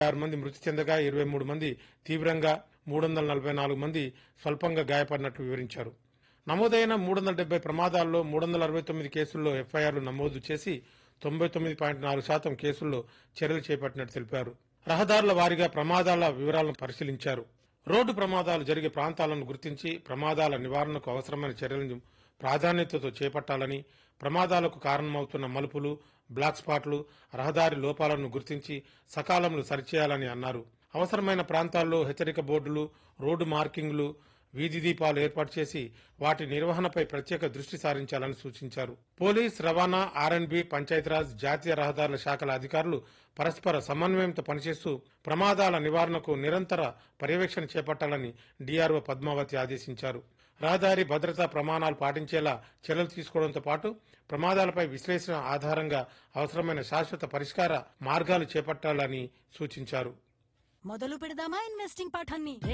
ఆరు మంది మృతి చెందగా ఇరవై మూడు మంది తీవ్రంగా మూడు వందల నలభై నాలుగు మంది స్వల్పంగా గాయపడినట్లు వివరించారు నమోదైన మూడు వందల డెబ్బై ప్రమాదాల్లో మూడు వందల అరవై తొమ్మిది కేసుల్లో ఎఫ్ఐఆర్లు నమోదు చేసి తొంభై తొమ్మిది పాయింట్ నాలుగు శాతం కేసుల్లో చర్యలు చేపట్టినట్టు తెలిపారు రహదారుల వారీగా ప్రమాదాల వివరాలను పరిశీలించారు రోడ్డు ప్రమాదాలు జరిగే ప్రాంతాలను గుర్తించి ప్రమాదాల నివారణకు అవసరమైన చర్యలను ప్రాధాన్యతతో చేపట్టాలని ప్రమాదాలకు కారణమవుతున్న మలుపులు బ్లాక్ స్పాట్లు రహదారి లోపాలను గుర్తించి సకాలంలో సరిచేయాలని అన్నారు అవసరమైన ప్రాంతాల్లో హెచ్చరిక బోర్డులు రోడ్డు మార్కింగ్లు వీధి దీపాలు ఏర్పాటు చేసి వాటి నిర్వహణపై ప్రత్యేక దృష్టి సారించాలని సూచించారు పోలీస్ రవాణా ఆర్ఎండ్బి పంచాయతీరాజ్ జాతీయ రహదారుల శాఖల అధికారులు పరస్పర సమన్వయంతో పనిచేస్తూ ప్రమాదాల నివారణకు నిరంతర పర్యవేక్షణ చేపట్టాలని డిఆర్ఓ పద్మావతి ఆదేశించారు రహదారి భద్రతా ప్రమాణాలు పాటించేలా చర్యలు తీసుకోవడంతో పాటు ప్రమాదాలపై విశ్లేషణ ఆధారంగా అవసరమైన శాశ్వత పరిష్కార మార్గాలు చేపట్టాలని సూచించారు మొదలు పెడదామా ఇన్వెస్టింగ్ పాఠాన్ని